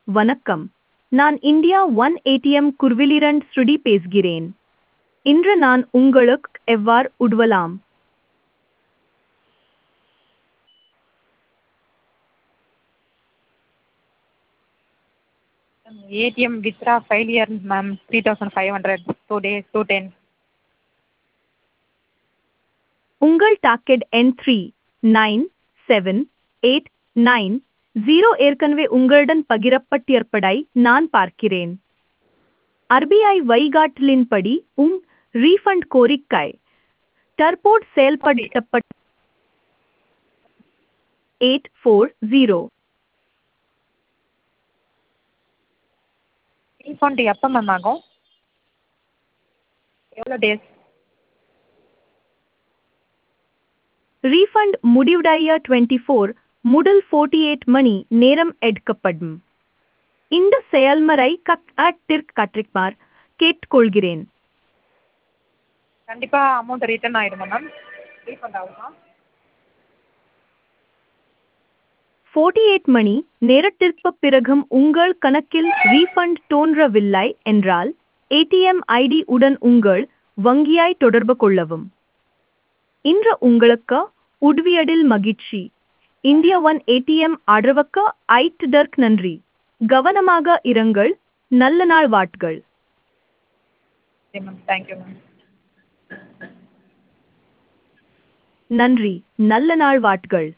வணக்கம் நான் India one ATM குர்விலிரண்ட் ஸ்ருடி பேசுகிறேன் இன்று நான் உங்களுக்கு எவ்வாறு உதவலாம் ATM withdraw failure ma'am three thousand five hundred two days to ten உங்கள் டாக்கெட் எண் three nine seven eight nine zero ஏற்கனவே உங்களுடன் பகிரப்பட்டிருப்பதை நான் பார்க்கிறேன் ஆர்பிஐ வழிகாட்டலின்படி உங் ரீஃபண்ட் கோரிக்கை தற்போது செயல்படுத்தப்பட்ட எயிட் ஃபோர் ஜீரோ ரீஃபண்ட் எப்போ மேம் ஆகும் எவ்வளோ டேஸ் ரீஃபண்ட் முடிவடைய டுவெண்ட்டி ஃபோர் முதல் ஃபோர்ட்டி எயிட் மணி நேரம் எடுக்கப்படும் இந்த செயல்முறை கட்டிற்கு கற்றிக்குமார் கேட்டுக்கொள்கிறேன் கண்டிப்பாக அமௌண்ட் ரிட்டர்ன் ஆகிடுமா மேம் ரீஃபண்ட் ஆகுமா ஃபோர்ட்டி எயிட் மணி நேரத்திற்கு பிறகும் உங்கள் கணக்கில் ரீஃபண்ட் தோன்றவில்லை என்றால் ஏடிஎம் ஐடி உடன் உங்கள் வங்கியை தொடர்பு கொள்ளவும் இன்று உங்களுக்கு உதவியதில் மகிழ்ச்சி இந்தியா ஒன் ஏடிஎம் ஆதரவுக்கு ஐட்டுதற்கு நன்றி கவனமாக இருங்கள் நல்ல நாள் வாட்கள் ஓகே மேம் தேங்க்யூ மேம் நன்றி நல்ல நாள் வாட்கள்